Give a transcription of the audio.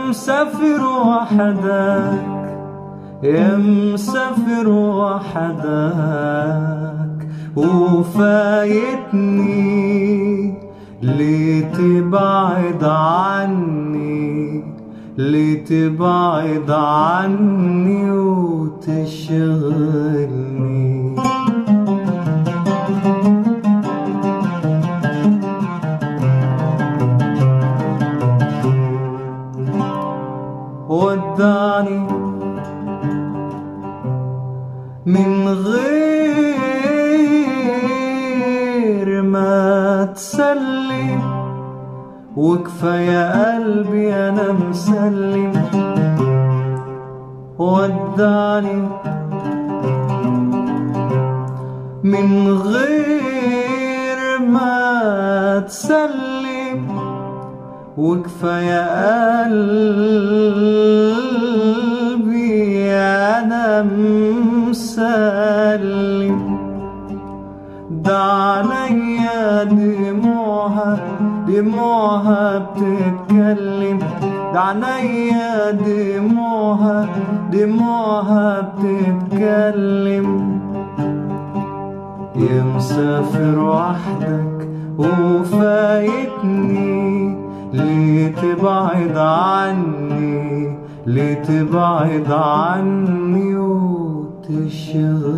مسافر وحدك يا مسافر وحدك وفايتني ليه تبعد عني ليه تبعد عني وتشغلني ودعني من غير ما تسلم وكفاية قلبي أنا مسلم ودعني من غير ما تسلم وكفاية قلبي أنا مسلم ده عليا دموعها دموعها بتتكلم ده عينيا دموعها دموعها بتتكلم يا مسافر وحدك وفايتني ليه تبعد عني ليه تبعد عني وتشغل